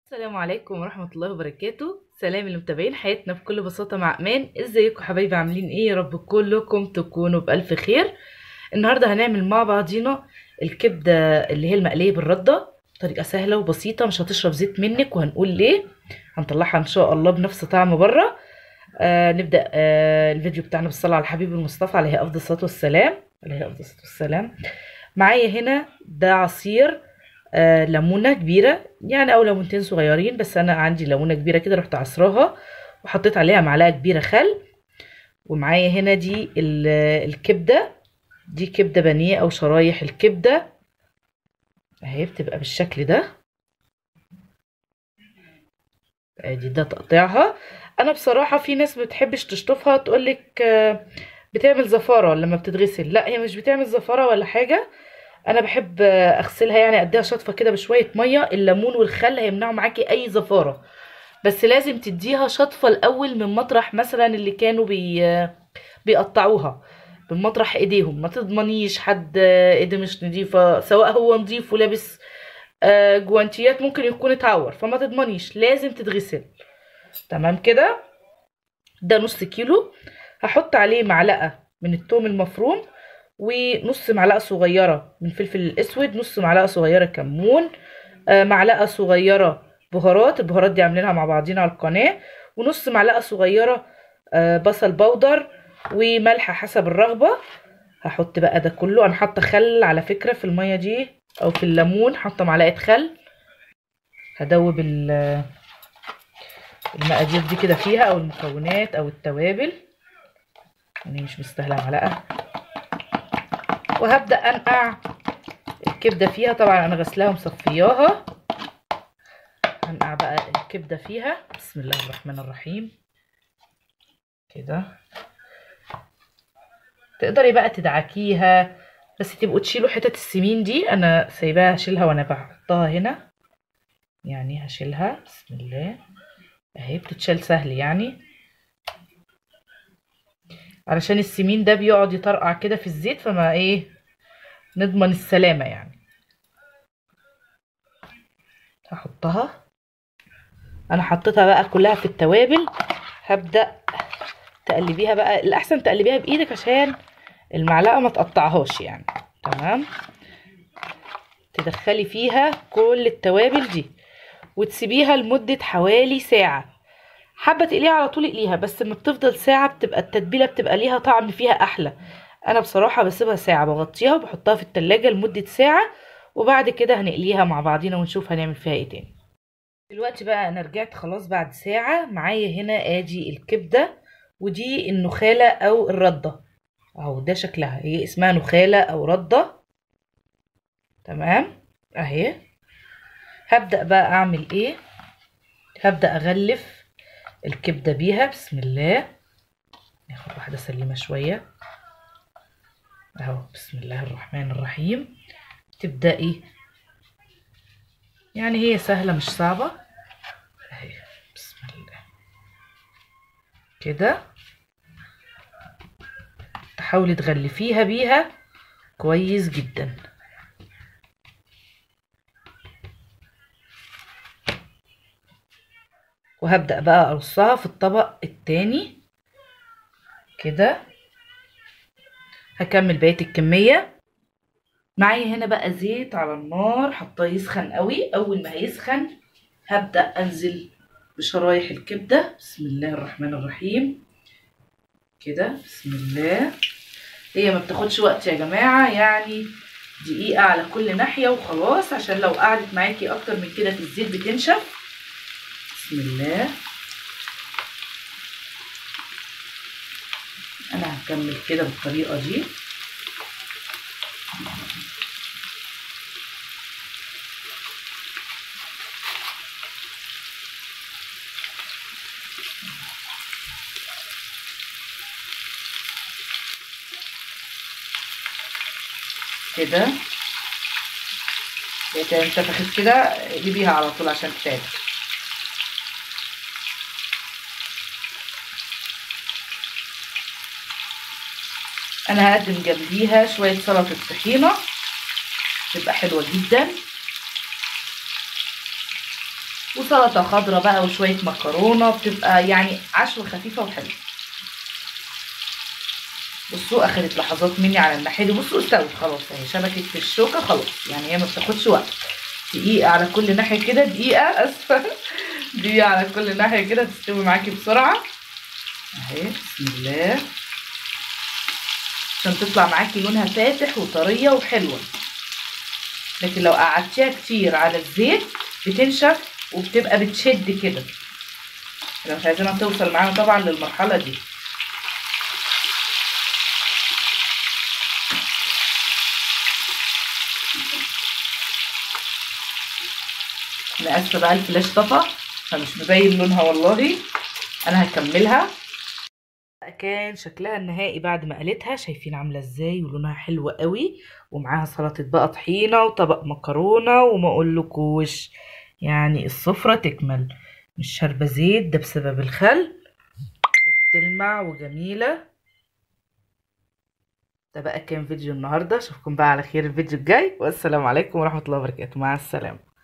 السلام عليكم ورحمة الله وبركاته سلام المتابعين حياتنا بكل بساطة مع أمان ازيكم حبايبي عاملين ايه يا رب كلكم تكونوا بألف خير النهاردة هنعمل مع بعضينا الكبدة اللي هي المقلية بالردة طريقة سهلة وبسيطة مش هتشرب زيت منك وهنقول ليه هنطلعها ان شاء الله بنفس طعم بره آه نبدأ آه الفيديو بتاعنا بالصلاة على الحبيب المصطفى عليه أفضل الصلاة والسلام عليه أفضل الصلاة والسلام معايا هنا ده عصير آه ليمونه كبيره يعني او ليمونتين صغيرين بس انا عندي ليمونه كبيره كده رحت عصراها وحطيت عليها معلقه كبيره خل ومعايا هنا دي الكبده دي كبده بانيه او شرايح الكبده اهي بتبقى بالشكل ده ادي ده تقطيعها انا بصراحه في ناس بتحبش تشطفها تقولك آه بتعمل زفاره لما بتتغسل لا هي مش بتعمل زفاره ولا حاجه انا بحب اغسلها يعني اديها شطفه كده بشويه ميه الليمون والخل هيمنعوا معاكي اي زفاره بس لازم تديها شطفه الاول من مطرح مثلا اللي كانوا بي بيقطعوها من مطرح ايديهم ما تضمنيش حد ايديه مش نظيفه سواء هو نظيف ولابس جوانتيات ممكن يكون اتعور فما تضمنيش لازم تتغسل تمام كده ده نص كيلو هحط عليه معلقه من الثوم المفروم ونص معلقه صغيره من فلفل الاسود نص معلقه صغيره كمون آه معلقه صغيره بهارات البهارات دي عاملينها مع بعضينا على القناه ونص معلقه صغيره آه بصل بودر وملح حسب الرغبه هحط بقى ده كله انا حاطه خل على فكره في الميه دي او في الليمون حاطه معلقه خل هدوب المقادير دي كده فيها او المكونات او التوابل يعني مش مستاهله معلقه وهبدا انقع الكبده فيها طبعا انا غسلاها ومصفياها هنقع بقى الكبده فيها بسم الله الرحمن الرحيم كده تقدري بقى تدعكيها بس تبقوا تشيلوا حتت السمين دي انا سايباها اشيلها وانا بحطها هنا يعني هشيلها بسم الله اهي بتتشال سهل يعني علشان السمين ده بيقعد يطرقع كده في الزيت فما ايه نضمن السلامة يعني هحطها انا حطيتها بقى كلها في التوابل هبدأ تقلبيها بقى الاحسن تقلبيها بايدك عشان المعلقة ما تقطعهاش يعني تمام تدخلي فيها كل التوابل دي وتسيبيها لمدة حوالي ساعة حابه تقليها على طول اقليها بس لما بتفضل ساعه بتبقى التتبيله بتبقى ليها طعم فيها احلى انا بصراحه بسيبها ساعه بغطيها وبحطها في التلاجة لمده ساعه وبعد كده هنقليها مع بعضينا ونشوف هنعمل فيها ايه تاني دلوقتي بقى انا رجعت خلاص بعد ساعه معايا هنا ادي الكبده ودي النخاله او الرده اهو ده شكلها هي اسمها نخاله او رده تمام اهي هبدا بقى اعمل ايه هبدا اغلف الكبده بيها بسم الله ناخد واحده سليمه شويه اهو بسم الله الرحمن الرحيم تبدأي يعني هي سهله مش صعبه اهي بسم الله كده تحاولي تغلفيها بيها كويس جدا وهبدأ بقى أرصها في الطبق التاني كده هكمل بقية الكمية معايا هنا بقى زيت على النار حطاه يسخن قوي أول ما هيسخن هبدأ أنزل بشرايح الكبدة بسم الله الرحمن الرحيم كده بسم الله هي ما بتاخدش وقت يا جماعة يعني دقيقة على كل ناحية وخلاص عشان لو قعدت معاكي أكتر من كده في الزيت بتنشف بسم الله انا هكمل كده بالطريقه دي كده هي كده انتفخت كده جيبيها على طول عشان تتعب انا هقدم جنبيها شويه سلطه طحينه تبقى حلوه جدا وسلطه خضراء بقى وشويه مكرونه بتبقى يعني عشوه خفيفه وحلوه بصوا اخدت لحظات مني على الناحيه دي بصوا استوت خلاص اهي شبكت في الشوكه خلاص يعني هي ما بتاخدش وقت دقيقه على كل ناحيه كده دقيقه اسفه دقيقه على كل ناحيه كده تستوي معاكي بسرعه اهي بسم الله عشان تطلع معاكي لونها فاتح وطريه وحلوه لكن لو قعدتيها كتير على الزيت بتنشف وبتبقى بتشد كده انا مش عايزينها توصل معانا طبعا للمرحله دي انا اسفه بقى الفلاش طفى فمش مبين لونها والله انا هكملها كان شكلها النهائي بعد ما قلتها شايفين عامله ازاي ولونها حلو قوي ومعاها سلطه بقى طحينه وطبق مكرونه وما اقولكوش يعني السفره تكمل مش شاربه زيت ده بسبب الخل وبتلمع وجميله ده بقى كان فيديو النهارده اشوفكم بقى على خير الفيديو الجاي والسلام عليكم ورحمه الله وبركاته مع السلامه